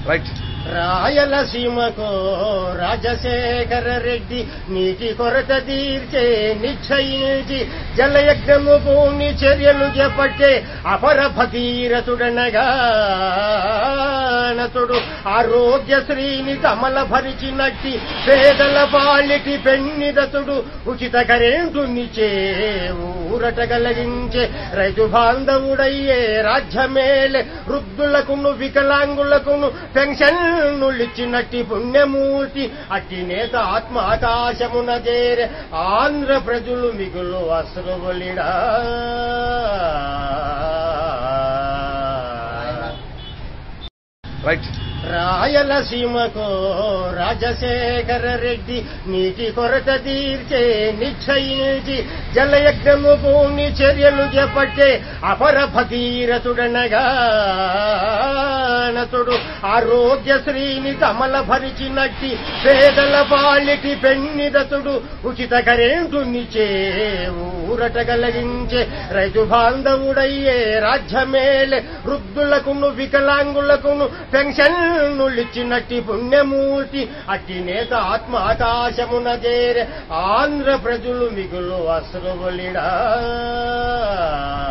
right రాయలసీమకు రాజశేఖర రెడ్డి నీటి కొరత తీర్చే నిశ్చయించి జలయజ్ఞము భూమి చర్యలు చేపట్టే అపర భగీరథుడనగా నతుడు ఆరోగ్యశ్రీని కమల భరిచినట్టి పేదల పాలిటి పెన్నిదతుడు ఉచిత కరెంటునిచ్చే ఊరట కలిగించే రైతు బాంధవుడయ్యే రాజ్యమేలే వృద్ధులకును వికలాంగులకును పెన్షన్నులిచ్చినట్టి పుణ్యమూర్తి అట్టి నేత ఆత్మ ఆకాశమున చేరే ఆంధ్ర ప్రజలు మిగులు అసరువలిడా రైట్ రాయలసీమకు రాజశేఖర రెడ్డి నీటి కొరత తీర్చే నిశ్చయించి జలయజ్ఞము భూమి చర్యలు చేపట్టే అపర భగీరథుడనగా నతుడు ఆరోగ్యశ్రీని కమల భరిచినట్టి పేదల పాలిటి పెన్నిదతుడు ఉచిత కరెంటునిచ్చే ఊరట కలిగించే రైతు బాంధవుడయ్యే రాజ్యమేలే వృద్ధులకును వికలాంగులకును పెన్షన్నులిచ్చినట్టి పుణ్యమూర్తి అట్టి నేత ఆత్మ ఆకాశమున చేరే ఆంధ్ర ప్రజలు మిగులు అసరువలిడా